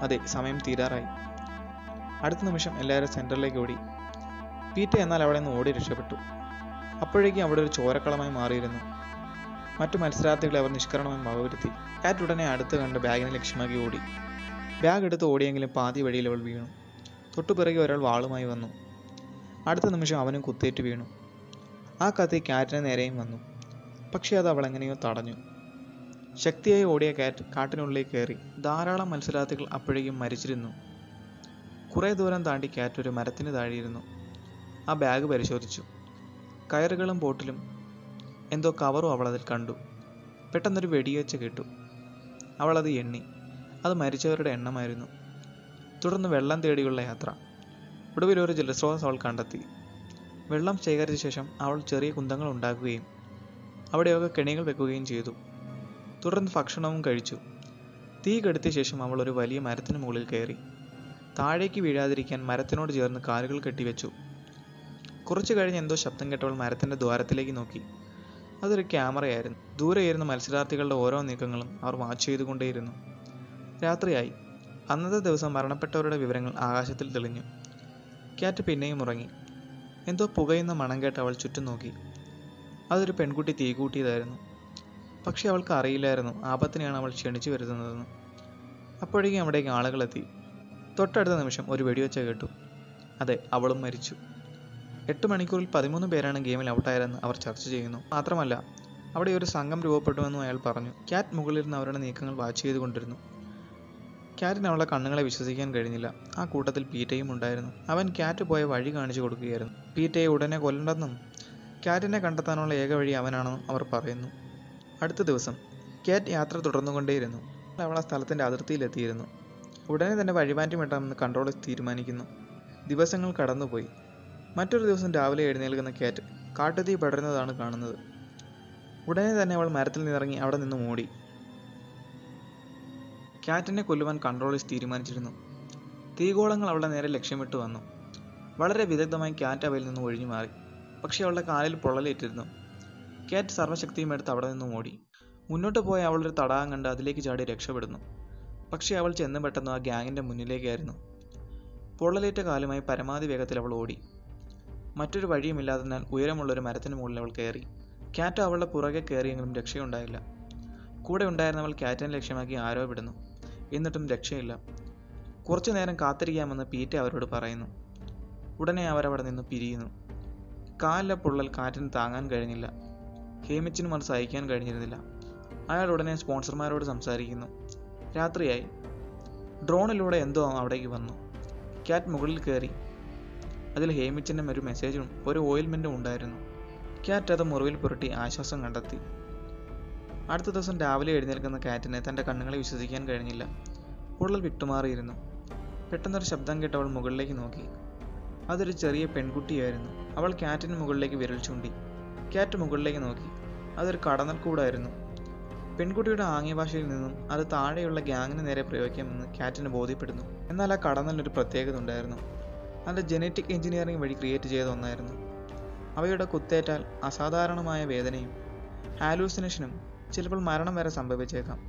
അതെ സമയം തീരാറായി അടുത്ത നിമിഷം എല്ലാവരും സെൻറ്ററിലേക്ക് ഓടി പീറ്റ എന്നാൽ അവിടെ നിന്ന് ഓടി രക്ഷപ്പെട്ടു അപ്പോഴേക്കും അവിടെ ഒരു ചോരക്കളമായി മാറിയിരുന്നു മറ്റു മത്സരാർത്ഥികളെ അവർ നിഷ്കരണമായി വകവരുത്തി കാറ്റ് ഉടനെ അടുത്ത് കണ്ട് ബാഗിനെ ലക്ഷ്യമാക്കി ഓടി ബാഗ് എടുത്ത് ഓടിയെങ്കിലും പാതി വഴിയിൽ അവൾ വീണു തൊട്ടുപിറകെ ഒരാൾ വാളുമായി വന്നു അടുത്ത നിമിഷം അവനും കുത്തേറ്റ് വീണു ആ കത്തി കാറ്റിന് നേരെയും വന്നു പക്ഷേ അത് അവൾ എങ്ങനെയോ തടഞ്ഞു ശക്തിയായി ഓടിയ കാറ്റ് കാട്ടിനുള്ളിലേക്ക് കയറി ധാരാളം മത്സരാർത്ഥികൾ അപ്പോഴേക്കും മരിച്ചിരുന്നു കുറേ ദൂരം താണ്ടി കാറ്റ് ഒരു മരത്തിന് താഴെയിരുന്നു ആ ബാഗ് പരിശോധിച്ചു കയറുകളും ബോട്ടിലും എന്തോ കവറും അവൾ അതിൽ കണ്ടു പെട്ടെന്നൊരു വെടിയൊച്ച കേട്ടു അവൾ അത് എണ്ണി അത് മരിച്ചവരുടെ എണ്ണമായിരുന്നു തുടർന്ന് വെള്ളം തേടിയുള്ള യാത്ര ഒടുവിൽ ഒരു ജലസ്രോതസ് അവൾ കണ്ടെത്തി വെള്ളം ശേഖരിച്ച ശേഷം അവൾ ചെറിയ കുന്തങ്ങൾ ഉണ്ടാക്കുകയും അവിടെയൊക്കെ കെണികൾ വെക്കുകയും ചെയ്തു തുടർന്ന് ഭക്ഷണവും കഴിച്ചു തീ കെടുത്തിയ ശേഷം അവൾ ഒരു വലിയ മരത്തിന് മുകളിൽ കയറി താഴേക്ക് വീഴാതിരിക്കാൻ മരത്തിനോട് ചേർന്ന് കാലുകൾ കെട്ടിവെച്ചു കുറച്ചു കഴിഞ്ഞ് എന്തോ ശബ്ദം കേട്ടവൾ മരത്തിന്റെ ദ്വാരത്തിലേക്ക് നോക്കി അതൊരു ക്യാമറയായിരുന്നു ദൂരെയിരുന്ന മത്സരാർത്ഥികളുടെ ഓരോ നീക്കങ്ങളും അവർ വാച്ച് ചെയ്തുകൊണ്ടേയിരുന്നു രാത്രിയായി അന്നത്തെ ദിവസം മരണപ്പെട്ടവരുടെ വിവരങ്ങൾ ആകാശത്തിൽ തെളിഞ്ഞു ക്യാറ്റ് പിന്നെയും ഉറങ്ങി എന്തോ പുകയുന്ന മണം കേട്ട് അവൾ ചുറ്റും നോക്കി അതൊരു പെൺകുട്ടി തീ കൂട്ടിയതായിരുന്നു പക്ഷെ അവൾക്ക് അറിയില്ലായിരുന്നു ആപത്തിനെയാണ് അവൾ ക്ഷണിച്ചു വരുത്തുന്നതെന്ന് അപ്പോഴേക്കും അവിടേക്ക് ആളുകളെത്തി തൊട്ടടുത്ത നിമിഷം ഒരു വെടിവെച്ച കേട്ടു അതെ അവളും മരിച്ചു എട്ട് മണിക്കൂറിൽ പതിമൂന്ന് പേരാണ് ഗെയിമിൽ ഔട്ടായതെന്ന് അവർ ചർച്ച ചെയ്യുന്നു മാത്രമല്ല അവിടെ ഒരു സംഘം രൂപപ്പെട്ടുവെന്നും അയാൾ പറഞ്ഞു ക്യാറ്റ് മുകളിലിരുന്ന് അവരുടെ നീക്കങ്ങൾ വാച്ച് ചെയ്തുകൊണ്ടിരുന്നു ക്യാറ്റിന് അവളുടെ കണ്ണുകളെ വിശ്വസിക്കാൻ കഴിഞ്ഞില്ല ആ കൂട്ടത്തിൽ പീറ്റയും ഉണ്ടായിരുന്നു അവൻ ക്യാറ്റ് പോയ വഴി കാണിച്ചു കൊടുക്കുകയായിരുന്നു പീറ്റയെ ഉടനെ കൊല്ലണ്ടെന്നും ക്യാറ്റിനെ കണ്ടെത്താനുള്ള ഏക വഴി അവനാണെന്നും അവർ പറയുന്നു അടുത്ത ദിവസം ക്യാറ്റ് യാത്ര തുടർന്നുകൊണ്ടേയിരുന്നു അവൾ ആ സ്ഥലത്തിന്റെ അതിർത്തിയിലെത്തിയിരുന്നു ഉടനെ തന്നെ വഴിമാറ്റം വിട്ടാമെന്ന് കൺട്രോളർ തീരുമാനിക്കുന്നു ദിവസങ്ങൾ കടന്നുപോയി മറ്റൊരു ദിവസം രാവിലെ എഴുന്നേൽക്കുന്ന ക്യാറ്റ് കാട്ടുതീ പടരുന്നതാണ് കാണുന്നത് ഉടനെ തന്നെ അവൾ മരത്തിൽ നിന്നിറങ്ങി അവിടെ നിന്ന് ഓടി ക്യാറ്റിനെ കൊല്ലുവാൻ കൺട്രോളേഴ്സ് തീരുമാനിച്ചിരുന്നു തീഗോളങ്ങൾ അവളുടെ നേരെ ലക്ഷ്യമിട്ട് വന്നു വളരെ വിദഗ്ധമായി ക്യാറ്റ് അവയിൽ നിന്ന് ഒഴിഞ്ഞു മാറി പക്ഷേ അവളുടെ കാലിൽ പൊള്ളലേറ്റിരുന്നു ക്യാറ്റ് സർവ്വശക്തിയും എടുത്ത് അവിടെ നിന്നും ഓടി മുന്നോട്ട് പോയ അവൾ ഒരു തടാകം കണ്ട് അതിലേക്ക് ചാടി രക്ഷപ്പെടുന്നു പക്ഷേ അവൾ ചെന്ന് പെട്ടെന്ന് ആ ഗ്യാങ്ങിന്റെ മുന്നിലേക്കായിരുന്നു പൊള്ളലേറ്റ കാലുമായി പരമാവധി വേഗത്തിൽ അവൾ ഓടി മറ്റൊരു വഴിയുമില്ലാത്തതിനാൽ ഉയരമുള്ള ഒരു മരത്തിന് മുകളിൽ അവൾ കയറി ക്യാറ്റ് അവളുടെ പുറകെ കയറിയെങ്കിലും രക്ഷയുണ്ടായില്ല കൂടെ ഉണ്ടായിരുന്നവൾ ക്യാറ്റിനെ ലക്ഷ്യമാക്കി ആരോപിടുന്നു എന്നിട്ടും രക്ഷയില്ല കുറച്ചു നേരം കാത്തിരിക്കാമെന്ന് പീറ്റ അവരോട് പറയുന്നു ഉടനെ അവരവിടെ നിന്ന് പിരിയുന്നു കാലിലെ പൊള്ളൽ കാറ്റിന് താങ്ങാൻ കഴിഞ്ഞില്ല ഹേമിച്ചിനും അത് സഹിക്കാൻ കഴിഞ്ഞിരുന്നില്ല അയാൾ ഉടനെ സ്പോൺസർമാരോട് സംസാരിക്കുന്നു രാത്രിയായി ഡ്രോണിലൂടെ എന്തോ അവിടേക്ക് വന്നു ക്യാറ്റ് മുകളിൽ കയറി അതിൽ ഹേമിച്ചിൻ്റെ ഒരു മെസ്സേജും ഒരു ഓയിൽമെൻറ്റും ഉണ്ടായിരുന്നു ക്യാറ്റ് അത് മുറിവിൽ പുരട്ടി ആശ്വാസം കണ്ടെത്തി അടുത്ത ദിവസം രാവിലെ എഴുന്നേൽക്കുന്ന കാറ്റിന് തൻ്റെ കണ്ണുകളെ വിശ്വസിക്കാൻ കഴിഞ്ഞില്ല പൊള്ളൽ വിട്ടുമാറിയിരുന്നു പെട്ടെന്നൊരു ശബ്ദം കേട്ട് അവൾ മുകളിലേക്ക് നോക്കി അതൊരു ചെറിയ പെൺകുട്ടിയായിരുന്നു അവൾ ക്യാറ്റിന് മുകളിലേക്ക് വിരൽ ചൂണ്ടി ക്യാറ്റ് മുകളിലേക്ക് നോക്കി അതൊരു കടന്നൽ കൂടായിരുന്നു പെൺകുട്ടിയുടെ ആംഗ്യ ഭാഷയിൽ നിന്നും അത് താഴെയുള്ള ഗ്യാങ്ങിന് നേരെ പ്രയോഗിക്കാമെന്ന് ക്യാറ്റിന് ബോധ്യപ്പെടുന്നു എന്നാൽ ആ കടന്നലിനൊരു പ്രത്യേകത ഉണ്ടായിരുന്നു അത് ജനറ്റിക് എഞ്ചിനീയറിംഗ് വഴി ക്രിയേറ്റ് ചെയ്ത ഒന്നായിരുന്നു അവയുടെ കുത്തേറ്റാൽ അസാധാരണമായ വേദനയും ഹാലൂസിനേഷനും ചിലപ്പോൾ മരണം വരെ സംഭവിച്ചേക്കാം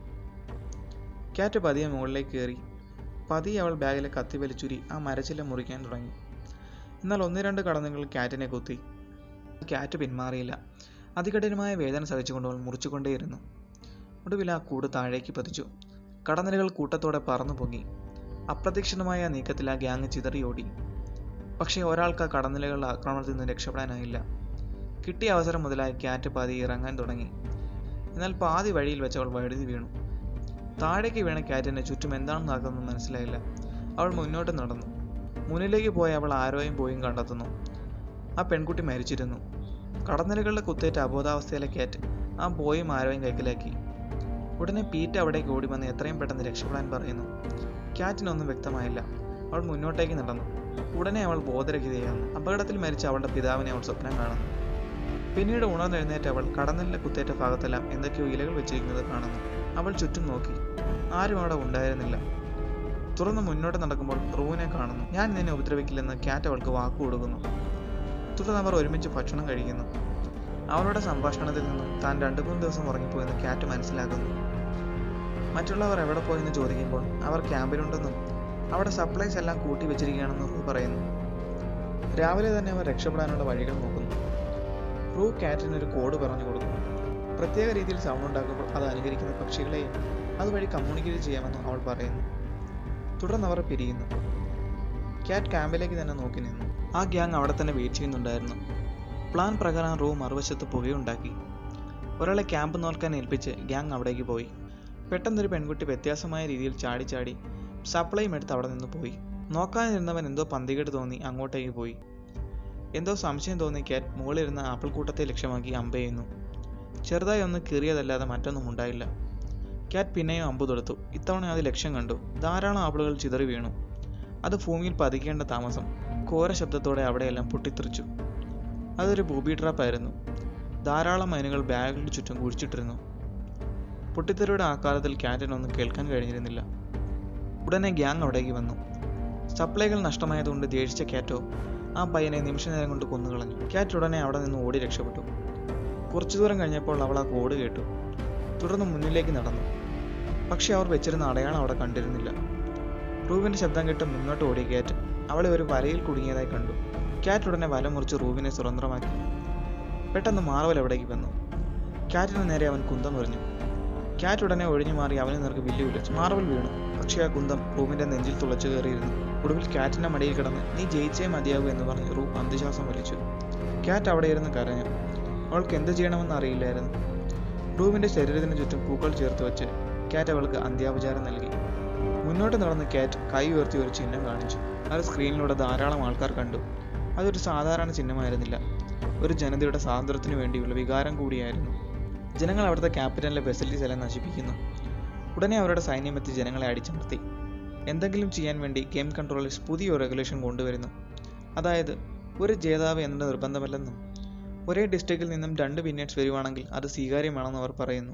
ക്യാറ്റ് പതിയെ മുകളിലേക്ക് കയറി പതിയെ അവൾ ബാഗിലെ കത്തി വലിച്ചുരി ആ മരച്ചില്ല മുറിക്കാൻ തുടങ്ങി എന്നാൽ ഒന്ന് രണ്ട് കടന്നുകൾ ക്യാറ്റിനെ കുത്തി ക്യാറ്റ് പിന്മാറിയില്ല അതികഠിനമായ വേദന സഹിച്ചുകൊണ്ട് അവൾ മുറിച്ചുകൊണ്ടേയിരുന്നു ഒടുവിൽ ആ കൂട് താഴേക്ക് പതിച്ചു കടന്നലുകൾ കൂട്ടത്തോടെ പറന്നു പൊങ്ങി അപ്രതീക്ഷിതമായ ആ നീക്കത്തിൽ ആ ഗ്യാങ് ചിതറിയോടി പക്ഷേ ഒരാൾക്ക് ആ കടന്നലുകളുടെ ആക്രമണത്തിൽ നിന്ന് രക്ഷപ്പെടാനായില്ല കിട്ടിയ അവസരം മുതലായി ക്യാറ്റ് പാതി ഇറങ്ങാൻ തുടങ്ങി എന്നാൽ പാതി വഴിയിൽ വെച്ച് അവൾ വഴുതി വീണു താഴേക്ക് വീണ ക്യാറ്റിന് ചുറ്റും എന്താണ് നടക്കുന്നതെന്ന് മനസ്സിലായില്ല അവൾ മുന്നോട്ട് നടന്നു മുന്നിലേക്ക് പോയ അവൾ ആരോയും പോയും കണ്ടെത്തുന്നു ആ പെൺകുട്ടി മരിച്ചിരുന്നു കടന്നലുകളുടെ കുത്തേറ്റ അബോധാവസ്ഥയിലെ ക്യാറ്റ് ആ ബോയും ആരോയും കൈക്കലാക്കി ഉടനെ പീറ്റ് അവിടേക്ക് ഓടി വന്ന് എത്രയും പെട്ടെന്ന് രക്ഷപ്പെടാൻ പറയുന്നു ക്യാറ്റിനൊന്നും വ്യക്തമായില്ല അവൾ മുന്നോട്ടേക്ക് നടന്നു ഉടനെ അവൾ ബോധരഹിതയാകുന്നു അപകടത്തിൽ മരിച്ച അവളുടെ പിതാവിനെ അവൾ സ്വപ്നം കാണുന്നു പിന്നീട് ഉണർന്നെഴുന്നേറ്റ് അവൾ കടന്നലിന്റെ കുത്തേറ്റ ഭാഗത്തെല്ലാം എന്തൊക്കെയോ ഇലകൾ വെച്ചിരിക്കുന്നത് കാണുന്നു അവൾ ചുറ്റും നോക്കി ആരും അവിടെ ഉണ്ടായിരുന്നില്ല തുറന്ന് മുന്നോട്ട് നടക്കുമ്പോൾ റൂവിനെ കാണുന്നു ഞാൻ നിന്നെ ഉപദ്രവിക്കില്ലെന്ന് ക്യാറ്റ് അവൾക്ക് വാക്കു കൊടുക്കുന്നു തുടർന്ന് അവർ ഒരുമിച്ച് ഭക്ഷണം കഴിക്കുന്നു അവളുടെ സംഭാഷണത്തിൽ നിന്നും താൻ രണ്ടു മൂന്ന് ദിവസം ഉറങ്ങിപ്പോയെന്ന് ക്യാറ്റ് മനസ്സിലാക്കുന്നു മറ്റുള്ളവർ എവിടെ പോയെന്ന് ചോദിക്കുമ്പോൾ അവർ ക്യാമ്പിലുണ്ടെന്നും അവിടെ സപ്ലൈസ് എല്ലാം കൂട്ടി വെച്ചിരിക്കുകയാണെന്നും റൂ പറയുന്നു രാവിലെ തന്നെ അവർ രക്ഷപ്പെടാനുള്ള വഴികൾ നോക്കുന്നു റൂ കാറ്റിന് ഒരു കോഡ് പറഞ്ഞു കൊടുക്കുന്നു പ്രത്യേക രീതിയിൽ സൗണ്ട് ഉണ്ടാക്കുമ്പോൾ അത് അനുകരിക്കുന്ന പക്ഷികളെയും അതുവഴി കമ്മ്യൂണിക്കേറ്റ് ചെയ്യാമെന്നും അവൾ പറയുന്നു തുടർന്ന് അവർ പിരിയുന്നു കാറ്റ് ക്യാമ്പിലേക്ക് തന്നെ നോക്കി നിന്നു ആ ഗ്യാങ് അവിടെ തന്നെ വെയിറ്റ് ചെയ്യുന്നുണ്ടായിരുന്നു പ്ലാൻ പ്രകാരം റൂ മറുവശത്ത് പുകയുണ്ടാക്കി ഒരാളെ ക്യാമ്പ് നോക്കാൻ ഏൽപ്പിച്ച് ഗ്യാങ് അവിടേക്ക് പോയി പെട്ടെന്നൊരു പെൺകുട്ടി വ്യത്യാസമായ രീതിയിൽ ചാടി ചാടി സപ്ലൈയും എടുത്ത് അവിടെ നിന്ന് പോയി നോക്കാനിരുന്നവൻ എന്തോ പന്തികേട് തോന്നി അങ്ങോട്ടേക്ക് പോയി എന്തോ സംശയം തോന്നി കാറ്റ് മുകളിലിരുന്ന ആപ്പിൾ കൂട്ടത്തെ ലക്ഷ്യമാക്കി അമ്പ് ചെയ്യുന്നു ചെറുതായി ഒന്ന് കീറിയതല്ലാതെ മറ്റൊന്നും ഉണ്ടായില്ല കാറ്റ് പിന്നെയും അമ്പ് തൊടുത്തു ഇത്തവണ അത് ലക്ഷ്യം കണ്ടു ധാരാളം ആപ്പിളുകൾ ചിതറി വീണു അത് ഭൂമിയിൽ പതിക്കേണ്ട താമസം ഘോര ശബ്ദത്തോടെ അവിടെയെല്ലാം പൊട്ടിത്തെറിച്ചു അതൊരു ബൂബി ട്രാപ്പായിരുന്നു ധാരാളം മൈനുകൾ ബാഗുകളുടെ ചുറ്റും കുഴിച്ചിട്ടിരുന്നു പൊട്ടിത്തെറിയുടെ ആക്കാലത്തിൽ ക്യാറ്റിനൊന്നും കേൾക്കാൻ കഴിഞ്ഞിരുന്നില്ല ഉടനെ ഗ്യാങ് അവിടേക്ക് വന്നു സപ്ലൈകൾ നഷ്ടമായതുകൊണ്ട് ദേഷിച്ച ക്യാറ്റോ ആ പയ്യനെ നിമിഷനേരം കൊണ്ട് കൊന്നുകളഞ്ഞു ക്യാറ്റ് ഉടനെ അവിടെ നിന്ന് ഓടി രക്ഷപ്പെട്ടു കുറച്ചു ദൂരം കഴിഞ്ഞപ്പോൾ അവൾ ആ കോഡ് കേട്ടു തുടർന്ന് മുന്നിലേക്ക് നടന്നു പക്ഷെ അവർ വെച്ചിരുന്ന അടയാളം അവിടെ കണ്ടിരുന്നില്ല റൂവിന്റെ ശബ്ദം കേട്ട് മുന്നോട്ട് ഓടിയ ക്യാറ്റ് അവളെ ഒരു വലയിൽ കുടുങ്ങിയതായി കണ്ടു ക്യാറ്റ് ഉടനെ വല മുറിച്ച് റൂവിനെ സ്വതന്ത്രമാക്കി പെട്ടെന്ന് മാർവൽ അവിടേക്ക് വന്നു ക്യാറ്റിന് നേരെ അവൻ കുന്തം എറിഞ്ഞു ക്യാറ്റ് ഉടനെ ഒഴിഞ്ഞു മാറി അവന് നേർക്ക് വില്ലു വിളിച്ചു മാർവൽ വീണു പക്ഷേ ആ കുന്തം റൂമിന്റെ നെഞ്ചിൽ തുളച്ചു കയറിയിരുന്നു ഒടുവിൽ ക്യാറ്റിന്റെ മടിയിൽ കിടന്ന് നീ ജയിച്ചേ മതിയാകൂ എന്ന് പറഞ്ഞ് റൂ അന്ത്യശ്വാസം വലിച്ചു ക്യാറ്റ് അവിടെ ഇരുന്ന് കരഞ്ഞു അവൾക്ക് എന്ത് ചെയ്യണമെന്ന് അറിയില്ലായിരുന്നു റൂമിന്റെ ശരീരത്തിന് ചുറ്റും പൂക്കൾ ചേർത്ത് വെച്ച് ക്യാറ്റ് അവൾക്ക് അന്ത്യാപചാരം നൽകി മുന്നോട്ട് നടന്ന് ക്യാറ്റ് കൈ ഉയർത്തി ഒരു ചിഹ്നം കാണിച്ചു അത് സ്ക്രീനിലൂടെ ധാരാളം ആൾക്കാർ കണ്ടു അതൊരു സാധാരണ ചിഹ്നമായിരുന്നില്ല ഒരു ജനതയുടെ സ്വാതന്ത്ര്യത്തിനു വേണ്ടിയുള്ള വികാരം കൂടിയായിരുന്നു ജനങ്ങൾ അവിടുത്തെ ക്യാപിറ്റലിലെ ഫെസിലിറ്റീസ് എല്ലാം നശിപ്പിക്കുന്നു ഉടനെ അവരുടെ സൈന്യം എത്തി ജനങ്ങളെ അടിച്ചമർത്തി എന്തെങ്കിലും ചെയ്യാൻ വേണ്ടി ഗെയിം കൺട്രോളേഴ്സ് പുതിയൊരു റെഗുലേഷൻ കൊണ്ടുവരുന്നു അതായത് ഒരു ജേതാവ് എന്ന നിർബന്ധമല്ലെന്നും ഒരേ ഡിസ്ട്രിക്റ്റിൽ നിന്നും രണ്ട് വിന്നേഴ്സ് വരുവാണെങ്കിൽ അത് സ്വീകാര്യമാണെന്ന് അവർ പറയുന്നു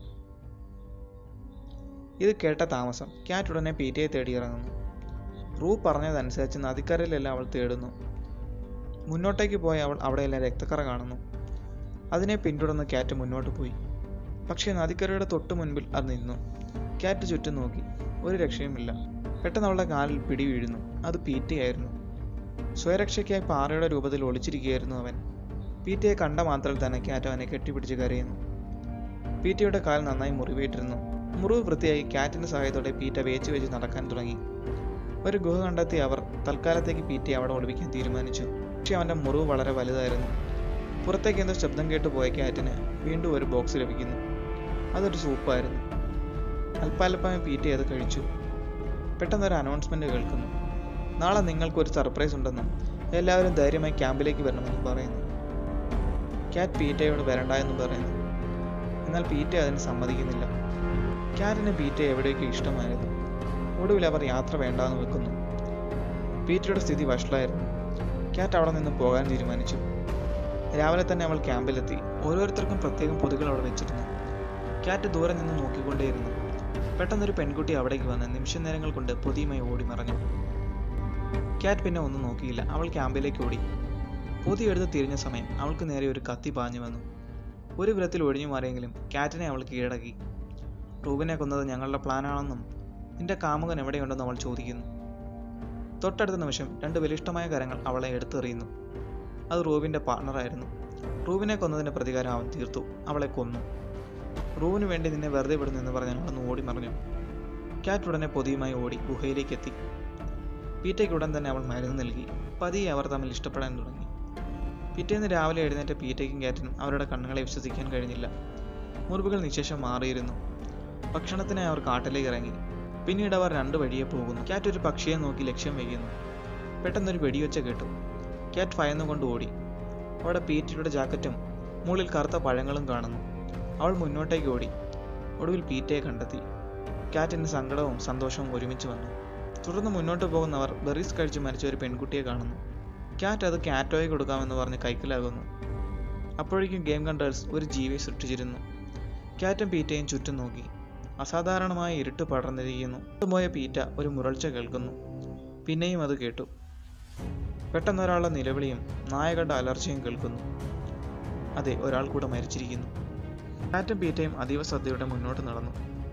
ഇത് കേട്ട താമസം ക്യാറ്റ് ഉടനെ പീറ്റയെ തേടി ഇറങ്ങുന്നു റൂ പറഞ്ഞതനുസരിച്ച് നദിക്കരയിലെല്ലാം അവൾ തേടുന്നു മുന്നോട്ടേക്ക് പോയ അവൾ അവിടെയെല്ലാം രക്തക്കറ കാണുന്നു അതിനെ പിന്തുടർന്ന് ക്യാറ്റ് മുന്നോട്ട് പോയി പക്ഷേ നദിക്കരയുടെ തൊട്ടു മുൻപിൽ അത് നിന്നു ക്യാറ്റ് ചുറ്റും നോക്കി ഒരു രക്ഷയുമില്ല പെട്ടെന്ന് അവളുടെ കാലിൽ പിടി വീഴുന്നു അത് പീറ്റയായിരുന്നു സ്വയരക്ഷയ്ക്കായി പാറയുടെ രൂപത്തിൽ ഒളിച്ചിരിക്കുകയായിരുന്നു അവൻ പീറ്റയെ കണ്ട മാത്രയിൽ തന്നെ ക്യാറ്റ് അവനെ കെട്ടിപ്പിടിച്ച് കരയുന്നു പീറ്റയുടെ കാൽ നന്നായി മുറിവേറ്റിരുന്നു മുറിവ് വൃത്തിയായി ക്യാറ്റിന്റെ സഹായത്തോടെ പീറ്റ വേച്ച് വെച്ച് നടക്കാൻ തുടങ്ങി ഒരു ഗുഹ കണ്ടെത്തി അവർ തൽക്കാലത്തേക്ക് പീറ്റയെ അവിടെ ഒളിപ്പിക്കാൻ തീരുമാനിച്ചു പക്ഷെ അവന്റെ മുറിവ് വളരെ വലുതായിരുന്നു പുറത്തേക്ക് എന്തോ ശബ്ദം കേട്ട് പോയ ക്യാറ്റിന് വീണ്ടും ഒരു ബോക്സ് ലഭിക്കുന്നു അതൊരു സൂപ്പായിരുന്നു അല്പാൽപ്പമായി പീറ്റ അത് കഴിച്ചു പെട്ടെന്ന് ഒരു അനൗൺസ്മെന്റ് കേൾക്കുന്നു നാളെ നിങ്ങൾക്ക് ഒരു സർപ്രൈസ് ഉണ്ടെന്നും എല്ലാവരും ധൈര്യമായി ക്യാമ്പിലേക്ക് വരണമെന്നും പറയുന്നു ക്യാറ്റ് പീറ്റയോട് വരണ്ട എന്ന് പറയുന്നു എന്നാൽ പീറ്റ അതിന് സമ്മതിക്കുന്നില്ല ക്യാറ്റിന് പീറ്റ എവിടേക്ക് ഇഷ്ടമായിരുന്നു ഒടുവിൽ അവർ യാത്ര വേണ്ടാന്ന് വെക്കുന്നു പീറ്റയുടെ സ്ഥിതി വഷളായിരുന്നു ക്യാറ്റ് അവിടെ നിന്ന് പോകാൻ തീരുമാനിച്ചു രാവിലെ തന്നെ അവൾ ക്യാമ്പിലെത്തി ഓരോരുത്തർക്കും പ്രത്യേകം പൊതുകൾ അവിടെ വെച്ചിരുന്നു ക്യാറ്റ് ദൂരെ നിന്ന് നോക്കിക്കൊണ്ടേയിരുന്നു പെട്ടെന്നൊരു പെൺകുട്ടി അവിടേക്ക് വന്ന് നിമിഷ നേരങ്ങൾ കൊണ്ട് പൊതിയുമായി ഓടി മറഞ്ഞു ക്യാറ്റ് പിന്നെ ഒന്നും നോക്കിയില്ല അവൾ ക്യാമ്പിലേക്ക് ഓടി പൊതി എടുത്ത് തിരിഞ്ഞ സമയം അവൾക്ക് നേരെ ഒരു കത്തി പാഞ്ഞു വന്നു ഒരു വിധത്തിൽ ഒഴിഞ്ഞു മാറിയെങ്കിലും ക്യാറ്റിനെ അവൾ കീഴടക്കി റൂബിനെ കൊന്നത് ഞങ്ങളുടെ പ്ലാനാണെന്നും നിന്റെ കാമുകൻ എവിടെയുണ്ടെന്ന് അവൾ ചോദിക്കുന്നു തൊട്ടടുത്ത നിമിഷം രണ്ട് ബലിഷ്ഠമായ കരങ്ങൾ അവളെ എടുത്തെറിയുന്നു അത് റൂബിന്റെ പാർട്ണറായിരുന്നു റൂബിനെ കൊന്നതിന്റെ പ്രതികാരം അവൻ തീർത്തു അവളെ കൊന്നു റൂവിന് വേണ്ടി നിന്നെ വെറുതെ വിടുന്നു എന്ന് പറഞ്ഞ് അവളൊന്ന് ഓടി മറിഞ്ഞു ക്യാറ്റ് ഉടനെ പൊതിയുമായി ഓടി ഗുഹയിലേക്ക് എത്തി പീറ്റയ്ക്ക് ഉടൻ തന്നെ അവൾ മരുന്ന് നൽകി പതിയെ അവർ തമ്മിൽ ഇഷ്ടപ്പെടാൻ തുടങ്ങി പിറ്റേന്ന് രാവിലെ എഴുന്നേറ്റ പീറ്റയ്ക്കും ക്യാറ്റിനും അവരുടെ കണ്ണുകളെ വിശ്വസിക്കാൻ കഴിഞ്ഞില്ല മുറിവുകൾ നിശേഷം മാറിയിരുന്നു ഭക്ഷണത്തിനായി അവർ കാട്ടിലേക്ക് ഇറങ്ങി പിന്നീട് അവർ രണ്ട് വഴിയെ പോകുന്നു ക്യാറ്റ് ഒരു പക്ഷിയെ നോക്കി ലക്ഷ്യം വയ്ക്കുന്നു പെട്ടെന്നൊരു വെടിയൊച്ച കേട്ടു ക്യാറ്റ് ഭയന്നുകൊണ്ട് ഓടി അവിടെ പീറ്റയുടെ ജാക്കറ്റും മുകളിൽ കറുത്ത പഴങ്ങളും കാണുന്നു അവൾ മുന്നോട്ടേക്ക് ഓടി ഒടുവിൽ പീറ്റയെ കണ്ടെത്തി ക്യാറ്റിന് സങ്കടവും സന്തോഷവും ഒരുമിച്ച് വന്നു തുടർന്ന് മുന്നോട്ട് പോകുന്നവർ ബെറീസ് കഴിച്ച് മരിച്ച ഒരു പെൺകുട്ടിയെ കാണുന്നു ക്യാറ്റ് അത് ക്യാറ്റോയെ കൊടുക്കാമെന്ന് പറഞ്ഞ് കൈക്കലാകുന്നു അപ്പോഴേക്കും ഗെയിം കണ്ടേഴ്സ് ഒരു ജീവിയെ സൃഷ്ടിച്ചിരുന്നു ക്യാറ്റും പീറ്റയും ചുറ്റും നോക്കി അസാധാരണമായ ഇരുട്ട് പടർന്നിരിക്കുന്നു പോയ പീറ്റ ഒരു മുരൾച്ച കേൾക്കുന്നു പിന്നെയും അത് കേട്ടു പെട്ടെന്ന് ഒരാളുടെ നിലവിളിയും നായകളുടെ അലർച്ചയും കേൾക്കുന്നു അതെ ഒരാൾ കൂടെ മരിച്ചിരിക്കുന്നു കാറ്റും പീറ്റയും അതീവ ശ്രദ്ധയോടെ മുന്നോട്ട് നടന്നു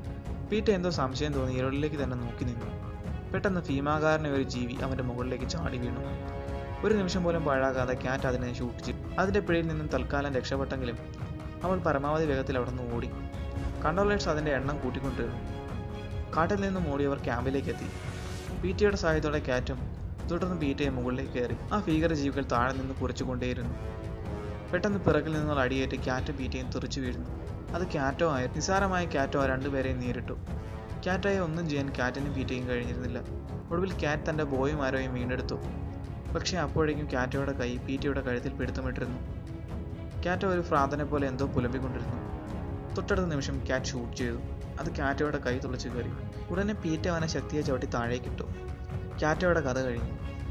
പീറ്റർ എന്തോ സംശയം തോന്നി ഇരുളിലേക്ക് തന്നെ നോക്കി നിന്നു പെട്ടെന്ന് ഭീമാകാരനെ ഒരു ജീവി അവന്റെ മുകളിലേക്ക് ചാടി വീണു ഒരു നിമിഷം പോലും പാഴാകാതെ ക്യാറ്റ് അതിനെ ഷൂട്ട് ചെയ്തു അതിന്റെ പിടിയിൽ നിന്നും തൽക്കാലം രക്ഷപ്പെട്ടെങ്കിലും അവൾ പരമാവധി വേഗത്തിൽ അവിടെ നിന്ന് ഓടി കൺട്രോളേഴ്സ് അതിന്റെ എണ്ണം കൂട്ടിക്കൊണ്ടിരുന്നു കാട്ടിൽ നിന്നും ഓടിയവർ ക്യാമ്പിലേക്ക് എത്തി പീറ്റയുടെ സഹായത്തോടെ ക്യാറ്റും തുടർന്ന് പീറ്റയെ മുകളിലേക്ക് കയറി ആ ഭീകര ജീവികൾ താഴെ നിന്ന് കുറിച്ചുകൊണ്ടേയിരുന്നു പെട്ടെന്ന് പിറകിൽ നിന്നുള്ള അടിയേറ്റ് ക്യാറ്റും പീറ്റയും തെറിച്ചു വീഴുന്നു അത് ക്യാറ്റോ ആയ നിസാരമായ ക്യാറ്റോ ആ രണ്ടുപേരെയും നേരിട്ടു ക്യാറ്റായി ഒന്നും ചെയ്യാൻ ക്യാറ്റിനും പീറ്റയും കഴിഞ്ഞിരുന്നില്ല ഒടുവിൽ ക്യാറ്റ് തന്റെ ബോയും ആരോയും വീണ്ടെടുത്തു പക്ഷേ അപ്പോഴേക്കും ക്യാറ്റോയുടെ കൈ പീറ്റയുടെ കഴുത്തിൽ പിടുത്തമിട്ടിരുന്നു ക്യാറ്റോ ഒരു പ്രാർത്ഥന പോലെ എന്തോ പുലമ്പിക്കൊണ്ടിരുന്നു തൊട്ടടുത്ത നിമിഷം ക്യാറ്റ് ഷൂട്ട് ചെയ്തു അത് ക്യാറ്റോയുടെ കൈ തുളച്ചു കയറി ഉടനെ പീറ്റ അവനെ ശക്തിയെ ചവിട്ടി താഴേക്കിട്ടു ക്യാറ്റോയുടെ കഥ കഴിഞ്ഞു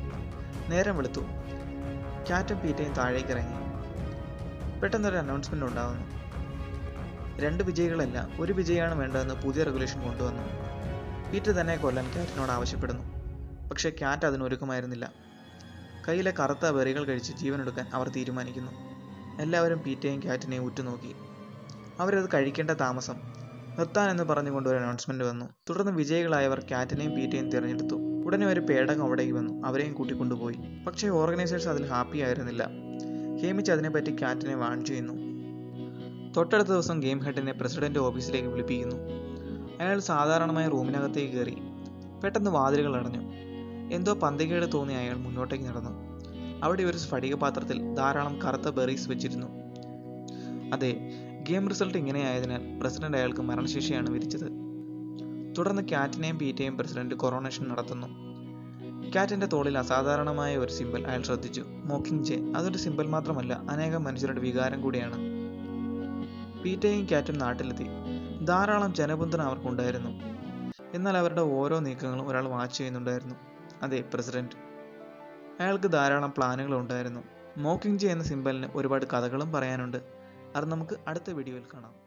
നേരം വെളുത്തു ക്യാറ്റും പീറ്റയും താഴേക്ക് ഇറങ്ങി പെട്ടെന്നൊരു അനൗൺസ്മെന്റ് ഉണ്ടാകുന്നു രണ്ട് വിജയികളല്ല ഒരു വിജയിയാണ് വേണ്ടതെന്ന് പുതിയ റെഗുലേഷൻ കൊണ്ടുവന്നു പീറ്റർ തന്നെ കൊല്ലാൻ ക്യാറ്റിനോട് ആവശ്യപ്പെടുന്നു പക്ഷേ ക്യാറ്റ് അതിനൊരുക്കമായിരുന്നില്ല കയ്യിലെ കറുത്ത ബെറികൾ കഴിച്ച് ജീവനെടുക്കാൻ അവർ തീരുമാനിക്കുന്നു എല്ലാവരും പീറ്റയും ക്യാറ്റിനെയും ഉറ്റുനോക്കി അവരത് കഴിക്കേണ്ട താമസം നിർത്താൻ എന്ന് പറഞ്ഞുകൊണ്ട് ഒരു അനൗൺസ്മെന്റ് വന്നു തുടർന്ന് വിജയികളായവർ ക്യാറ്റിനെയും പീറ്റയും തിരഞ്ഞെടുത്തു ഉടനെ ഒരു പേടകം അവിടേക്ക് വന്നു അവരെയും കൂട്ടിക്കൊണ്ടുപോയി പക്ഷേ ഓർഗനൈസേഴ്സ് അതിൽ ഹാപ്പി ആയിരുന്നില്ല ഹേമിച്ച് അതിനെപ്പറ്റി ക്യാറ്റിനെ വാൺ ചെയ്യുന്നു തൊട്ടടുത്ത ദിവസം ഗെയിം ഹെഡിനെ പ്രസിഡന്റ് ഓഫീസിലേക്ക് വിളിപ്പിക്കുന്നു അയാൾ സാധാരണമായ റൂമിനകത്തേക്ക് കയറി പെട്ടെന്ന് വാതിലുകൾ അടഞ്ഞു എന്തോ പന്തികേട് തോന്നി അയാൾ മുന്നോട്ടേക്ക് നടന്നു അവിടെ ഒരു സ്ഫടിക പാത്രത്തിൽ ധാരാളം കറുത്ത ബെറീസ് വെച്ചിരുന്നു അതെ ഗെയിം റിസൾട്ട് ഇങ്ങനെയായതിനാൽ പ്രസിഡന്റ് അയാൾക്ക് മരണശിക്ഷയാണ് വിധിച്ചത് തുടർന്ന് ക്യാറ്റിനെയും പീറ്റയും പ്രസിഡന്റ് കൊറോണേഷൻ നടത്തുന്നു ക്യാറ്റിന്റെ തോളിൽ അസാധാരണമായ ഒരു സിമ്പൽ അയാൾ ശ്രദ്ധിച്ചു മോക്കിംഗ് ജെ അതൊരു സിമ്പൽ മാത്രമല്ല അനേകം മനുഷ്യരുടെ വികാരം കൂടിയാണ് പീറ്റയും ക്യാറ്റും നാട്ടിലെത്തി ധാരാളം ജനപിന്തുണ അവർക്കുണ്ടായിരുന്നു എന്നാൽ അവരുടെ ഓരോ നീക്കങ്ങളും ഒരാൾ വാച്ച് ചെയ്യുന്നുണ്ടായിരുന്നു അതെ പ്രസിഡന്റ് അയാൾക്ക് ധാരാളം പ്ലാനുകൾ ഉണ്ടായിരുന്നു മോക്കിംഗ് ജെ എന്ന സിമ്പലിന് ഒരുപാട് കഥകളും പറയാനുണ്ട് അത് നമുക്ക് അടുത്ത വീഡിയോയിൽ കാണാം